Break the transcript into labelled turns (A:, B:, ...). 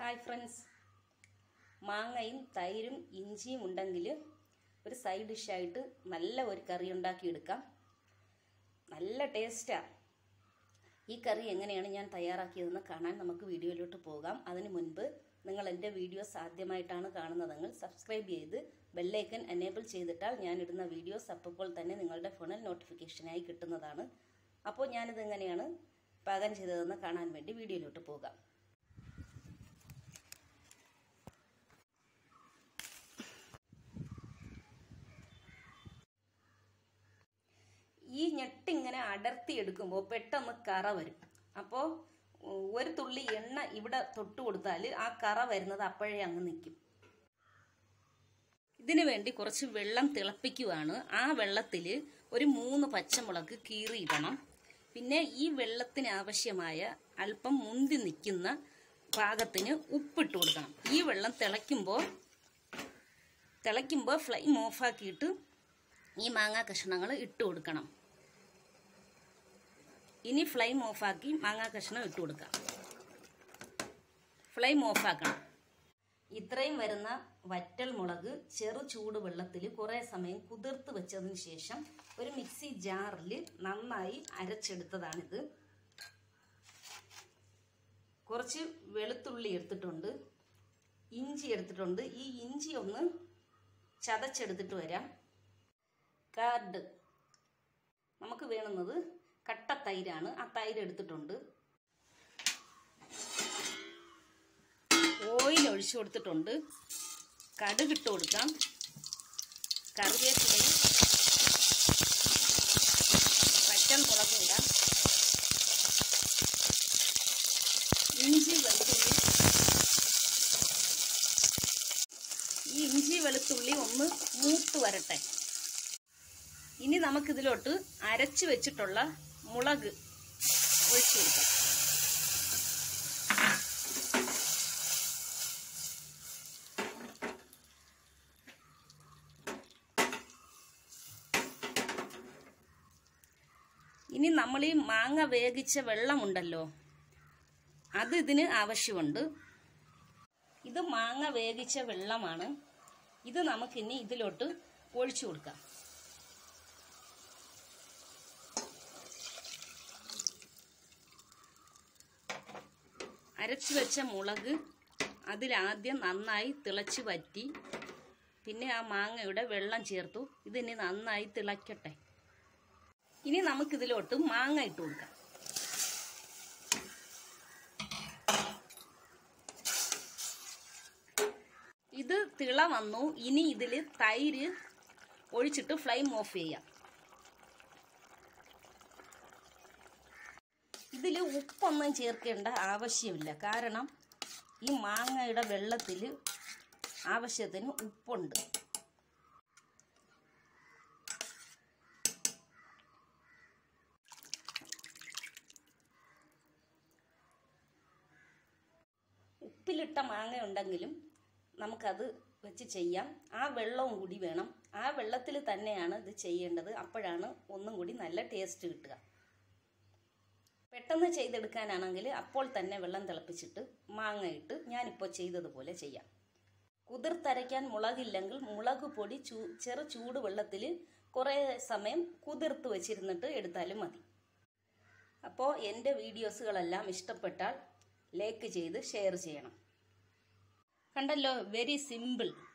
A: hi friends മാങ്ങയും തൈരും ഇഞ്ചിയും ഉണ്ടെങ്കിൽ ഒരു സൈഡ് ഡിഷായിട്ട് നല്ല ഒരു കറി ഉണ്ടാക്കിയെടുക്കാം നല്ല ടേസ്റ്റാണ് ഈ കറി എങ്ങനെയാണ് ഞാൻ തയ്യാറാക്കിയതെന്ന് കാണാൻ നമുക്ക് വീഡിയോയിലോട്ട് പോകാം അതിന് മുൻപ് നിങ്ങൾ എൻ്റെ വീഡിയോസ് ആദ്യമായിട്ടാണ് കാണുന്നതെങ്കിൽ സബ്സ്ക്രൈബ് ചെയ്ത് ബെല്ലൈക്കൻ എനേബിൾ ചെയ്തിട്ടാൽ ഞാൻ ഇടുന്ന വീഡിയോസ് അപ്പോൾ തന്നെ നിങ്ങളുടെ ഫോണിൽ നോട്ടിഫിക്കേഷനായി കിട്ടുന്നതാണ് അപ്പോൾ ഞാനിത് എങ്ങനെയാണ് പാകം ചെയ്തതെന്ന് കാണാൻ വേണ്ടി വീഡിയോയിലോട്ട് പോകാം ഈ ഞെട്ടിങ്ങനെ അടർത്തി എടുക്കുമ്പോൾ പെട്ടെന്ന് കറ വരും അപ്പോൾ ഒരു തുള്ളി എണ്ണ ഇവിടെ തൊട്ട് കൊടുത്താൽ ആ കറ വരുന്നത് അപ്പോഴേ അങ്ങ് നിൽക്കും ഇതിനു വേണ്ടി കുറച്ച് വെള്ളം തിളപ്പിക്കുവാണ് ആ വെള്ളത്തിൽ ഒരു മൂന്ന് പച്ചമുളക് കീറിയിടണം പിന്നെ ഈ വെള്ളത്തിന് ആവശ്യമായ അല്പം മുന്തി നിൽക്കുന്ന പാകത്തിന് ഉപ്പിട്ട് കൊടുക്കണം ഈ വെള്ളം തിളയ്ക്കുമ്പോൾ തിളയ്ക്കുമ്പോൾ ഫ്ലെയിം ഓഫാക്കിയിട്ട് ഈ മാങ്ങാ കഷ്ണങ്ങൾ ഇട്ട് കൊടുക്കണം ഇനി ഫ്ലെയിം ഓഫാക്കി മാങ്ങാ കഷ്ണം ഇട്ട് കൊടുക്കാം ഫ്ലെയിം ഓഫാക്കണം ഇത്രയും വരുന്ന വറ്റൽ മുളക് ചെറു ചൂട് വെള്ളത്തിൽ കുറേ സമയം കുതിർത്ത് വെച്ചതിന് ശേഷം ഒരു മിക്സി ജാറിൽ നന്നായി അരച്ചെടുത്തതാണിത് കുറച്ച് വെളുത്തുള്ളി എടുത്തിട്ടുണ്ട് ഇഞ്ചി എടുത്തിട്ടുണ്ട് ഈ ഇഞ്ചി ഒന്ന് ചതച്ചെടുത്തിട്ട് വരാം കാർഡ് നമുക്ക് വേണ്ടുന്നത് കട്ട തൈരാണ് ആ തൈര് എടുത്തിട്ടുണ്ട് ഓയിൽ ഒഴിച്ചു കൊടുത്തിട്ടുണ്ട് കടുകിട്ട് കൊടുക്കാം കറിവേപ്പിലയും പച്ചൻ മുളകും ഇടാം ഇഞ്ചി വെളുത്തുള്ളി ഈ ഇഞ്ചി വെളുത്തുള്ളി ഒന്ന് മൂത്ത് വരട്ടെ ഇനി നമുക്കിതിലോട്ട് അരച്ചു വെച്ചിട്ടുള്ള മുളക് ഒഴിച്ചു കൊടുക്കാം ഇനി നമ്മൾ ഈ മാങ്ങ വേവിച്ച വെള്ളമുണ്ടല്ലോ അത് ഇതിന് ആവശ്യമുണ്ട് ഇത് മാങ്ങ വേവിച്ച വെള്ളമാണ് ഇത് നമുക്കിനി ഇതിലോട്ട് ഒഴിച്ചു കൊടുക്കാം അരച്ചു വെച്ച മുളക് അതിലാദ്യം നന്നായി തിളച്ച് വറ്റി പിന്നെ ആ മാങ്ങയുടെ വെള്ളം ചേർത്തു ഇതിനി നന്നായി തിളയ്ക്കട്ടെ ഇനി നമുക്കിതിലോട്ട് മാങ്ങ ഇട്ട് കൊടുക്കാം ഇത് തിള വന്നു ഇനി ഇതിൽ തൈര് ഒഴിച്ചിട്ട് ഫ്ലെയിം ഓഫ് ചെയ്യാം ഇതിൽ ഉപ്പൊന്നും ചേർക്കേണ്ട ആവശ്യമില്ല കാരണം ഈ മാങ്ങയുടെ വെള്ളത്തിൽ ആവശ്യത്തിന് ഉപ്പുണ്ട് ഉപ്പിലിട്ട മാങ്ങ ഉണ്ടെങ്കിലും നമുക്കത് വെച്ച് ചെയ്യാം ആ വെള്ളവും കൂടി വേണം ആ വെള്ളത്തിൽ തന്നെയാണ് ഇത് ചെയ്യേണ്ടത് അപ്പോഴാണ് ഒന്നും കൂടി നല്ല ടേസ്റ്റ് കിട്ടുക പെട്ടെന്ന് ചെയ്തെടുക്കാനാണെങ്കിൽ അപ്പോൾ തന്നെ വെള്ളം തിളപ്പിച്ചിട്ട് മാങ്ങ ഇട്ട് ഞാനിപ്പോൾ ചെയ്തതുപോലെ ചെയ്യാം കുതിർത്തരയ്ക്കാൻ മുളകില്ലെങ്കിൽ മുളക് പൊടി ചൂ ചെറു ചൂട് വെള്ളത്തിൽ കുറേ സമയം കുതിർത്ത് വെച്ചിരുന്നിട്ട് എടുത്താലും മതി അപ്പോൾ എൻ്റെ വീഡിയോസുകളെല്ലാം ഇഷ്ടപ്പെട്ടാൽ ലൈക്ക് ചെയ്ത് ഷെയർ ചെയ്യണം കണ്ടല്ലോ വെരി സിമ്പിൾ